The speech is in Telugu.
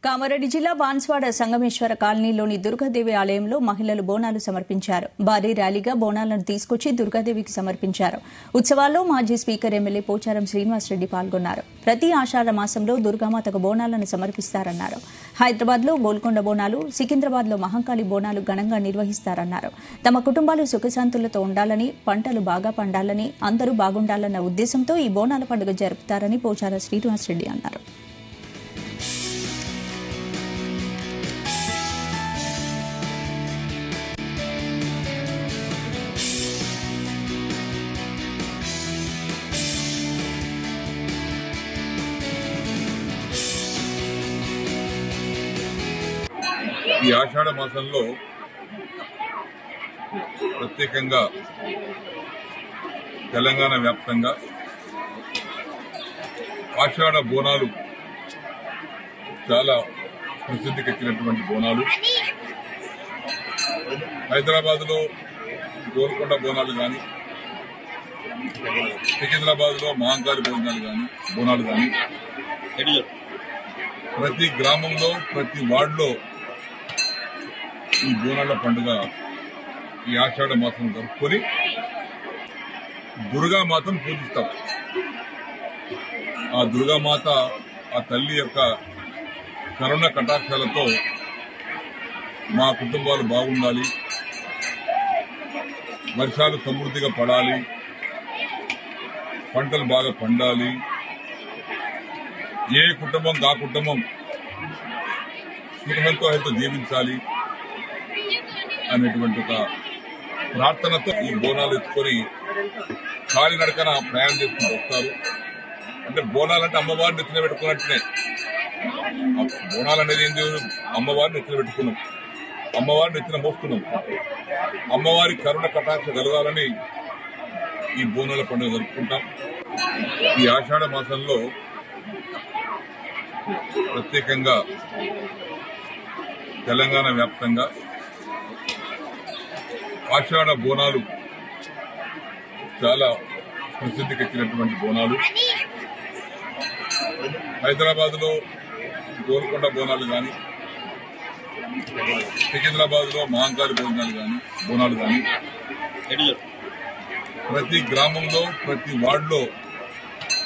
కామారెడ్డి జిల్లా బాన్స్వాడ సంగమేశ్వర కాలనీలోని దుర్గాదేవి ఆలయంలో మహిళలు బోనాలు సమర్పించారు భారీ ర్యాలీగా బోనాలను తీసుకొచ్చి దుర్గాదేవికి సమర్పించారు ఉత్సవాల్లో మాజీ స్పీకర్ ఎమ్మెల్యే పోచారం శ్రీనివాసరెడ్డి పాల్గొన్నారు ప్రతి ఆషాఢ మాసంలో దుర్గామాతకు బోనాలను సమర్పిస్తారన్నారు హైదరాబాద్ లో గోల్కొండ బోనాలు సికింద్రాబాద్ లో మహంకాళి బోనాలు ఘనంగా నిర్వహిస్తారన్నారు తమ కుటుంబాలు సుఖశాంతులతో ఉండాలని పంటలు బాగా పండాలని అందరూ బాగుండాలన్న ఉద్దేశంతో ఈ బోనాల పండుగ జరుపుతారని పోచారం శ్రీనివాసరెడ్డి అన్నారు ఈ ఆషాఢ మాసంలో ప్రత్యేకంగా తెలంగాణ వ్యాప్తంగా ఆషాఢ బోనాలు చాలా ప్రసిద్ధికెక్కినటువంటి బోనాలు హైదరాబాద్ లో గోల్కొండ బోనాలు కానీ సికింద్రాబాద్ లో మహంకాళి బోనాలు కానీ బోనాలు కానీ ప్రతి గ్రామంలో ప్రతి వార్డులో ఈ బోనాల పండుగ ఈ ఆషాఢ మాసం జరుపుకొని దుర్గామాతను పూజిస్తాం ఆ దుర్గామాత ఆ తల్లి యొక్క కరుణ కటాక్షాలతో మా కుటుంబాలు బాగుండాలి వర్షాలు సమృద్ధిగా పడాలి పంటలు బాగా పండాలి ఏ కుటుంబం ఆ కుటుంబం సుఖంతో జీవించాలి అనేటువంటి ఒక ప్రార్థనతో ఈ బోనాలు ఎత్తుకొని కాలినడకన ప్రయాణం చేసుకుని వస్తారు అంటే బోనాలు అంటే అమ్మవారిని ఎత్తున పెట్టుకున్నట్టునే ఆ బోనాలు అనేది ఏంటి అమ్మవారిని ఎత్తున పెట్టుకున్నాం అమ్మవారిని ఎత్తున మోస్తున్నాం అమ్మవారి కరుణ కటాక్ష కలగాలని ఈ బోనాల పండుగ జరుపుకుంటాం ఈ ఆషాఢ మాసంలో ప్రత్యేకంగా తెలంగాణ వ్యాప్తంగా ఆషాఢ బోనాలు చాలా ప్రసిద్ధికెక్కినటువంటి బోనాలు హైదరాబాద్ లో గోల్కొండ బోనాలు కానీ సికింద్రాబాద్ లో మహంకాళి బోనాలు కానీ బోనాలు కానీ ప్రతి గ్రామంలో ప్రతి వార్డులో